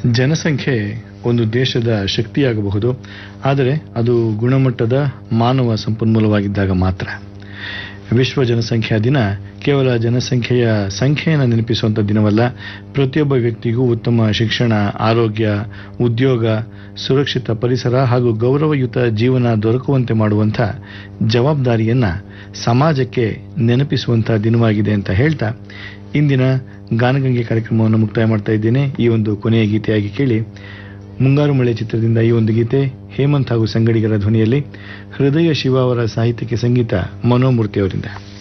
ಜನಸಂಖ್ಯೆ ಒಂದು ದೇಶದ ಶಕ್ತಿಯಾಗಬಹುದು ಆದರೆ ಅದು ಗುಣಮಟ್ಟದ ಮಾನವ ಸಂಪನ್ಮೂಲವಾಗಿದ್ದಾಗ ಮಾತ್ರ ವಿಶ್ವ ಜನಸಂಖ್ಯಾ ದಿನ ಕೇವಲ ಜನಸಂಖ್ಯೆಯ ಸಂಖ್ಯೆಯನ್ನು ನೆನಪಿಸುವಂಥ ದಿನವಲ್ಲ ಪ್ರತಿಯೊಬ್ಬ ವ್ಯಕ್ತಿಗೂ ಉತ್ತಮ ಶಿಕ್ಷಣ ಆರೋಗ್ಯ ಉದ್ಯೋಗ ಸುರಕ್ಷಿತ ಪರಿಸರ ಹಾಗೂ ಗೌರವಯುತ ಜೀವನ ದೊರಕುವಂತೆ ಮಾಡುವಂಥ ಜವಾಬ್ದಾರಿಯನ್ನ ಸಮಾಜಕ್ಕೆ ನೆನಪಿಸುವಂಥ ದಿನವಾಗಿದೆ ಅಂತ ಹೇಳ್ತಾ ಇಂದಿನ ಗಾನಗಂಗೆ ಕಾರ್ಯಕ್ರಮವನ್ನು ಮುಕ್ತಾಯ ಮಾಡ್ತಾ ಇದ್ದೇನೆ ಈ ಒಂದು ಕೊನೆಯ ಗೀತೆಯಾಗಿ ಕೇಳಿ ಮುಂಗಾರು ಮಳೆ ಚಿತ್ರದಿಂದ ಈ ಒಂದು ಗೀತೆ ಹೇಮಂತ್ ಹಾಗೂ ಸಂಗಡಿಗರ ಧ್ವನಿಯಲ್ಲಿ ಹೃದಯ ಶಿವ ಅವರ ಸಾಹಿತ್ಯಕ್ಕೆ ಸಂಗೀತ ಮನೋಮೂರ್ತಿ ಅವರಿಂದ